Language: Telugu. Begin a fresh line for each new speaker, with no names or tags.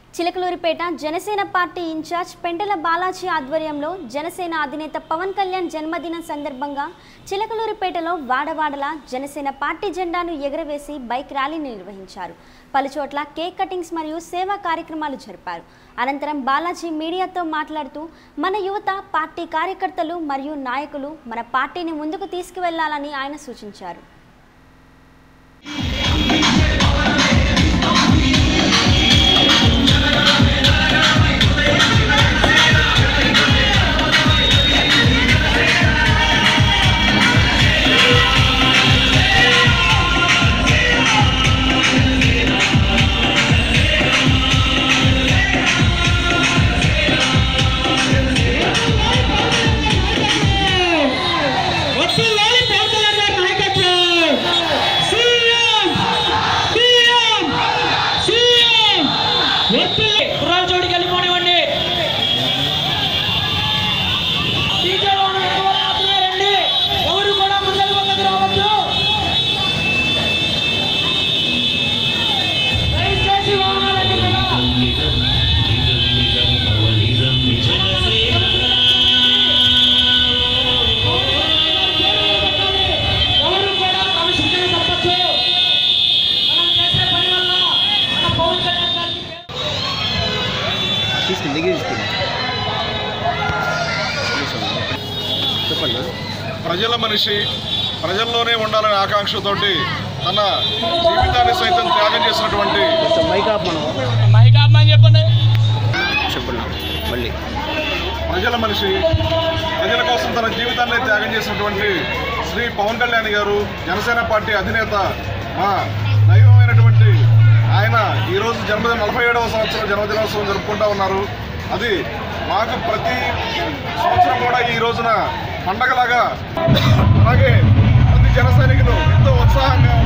చిలకలూరిపేట జనసేన పార్టీ ఇన్ఛార్జ్ పెంటల బాలాజీ ఆధ్వర్యంలో జనసేన అధినేత పవన్ కళ్యాణ్ జన్మదినం సందర్భంగా చిలకలూరిపేటలో వాడవాడల జనసేన పార్టీ జెండాను ఎగురవేసి బైక్ ర్యాలీని నిర్వహించారు పలుచోట్ల కేక్ కటింగ్స్ మరియు సేవా కార్యక్రమాలు జరిపారు అనంతరం బాలాజీ మీడియాతో మాట్లాడుతూ మన యువత పార్టీ కార్యకర్తలు మరియు నాయకులు మన పార్టీని ముందుకు తీసుకువెళ్లాలని ఆయన సూచించారు
వస్తున్నాయి పవన్ కళ్యాణ్ నాయకత్వం సీఎం సీఎం సీఎం వస్తున్నాయి గుర్రాల చోటికి వెళ్ళిపోనివ్వండి డీజే వాళ్ళు ఎక్కువ ఆపుతున్నారండి ఎవరు కూడా ముందర పక్కకు రావద్దు దయచేసి వాహనాలన్నీ కూడా ఎవరు కూడా క్రమశిక్షణ తప్పచ్చు మనం చేసే పని వల్ల మన పవన్ కళ్యాణ్ గారికి పేరు
తీసుకుని దగ్గర తీసుకుని చెప్పండి
ప్రజల మనిషి ప్రజల్లోనే ఉండాలనే ఆకాంక్షతోటి తన జీవితాన్ని సైతం త్యాగం చేసినటువంటి
కొంచెం మైక్ ఆఫ్ మనం
మైక్ ఆపమని చెప్పండి
చెప్పండి మళ్ళీ
ప్రజల మనిషి ప్రజల కోసం తన జీవితాన్ని త్యాగం చేసినటువంటి శ్రీ పవన్ కళ్యాణ్ గారు జనసేన పార్టీ అధినేత మా దైవమైనటువంటి ఆయన ఈరోజు జన్మదిన నలభై ఏడవ సంవత్సరం జన్మదినోత్సవం జరుపుకుంటా ఉన్నారు అది మాకు ప్రతి సంవత్సరం కూడా ఈ రోజున పండగలాగా అలాగే ప్రతి జన సైనికులు ఎంతో ఉత్సాహంగా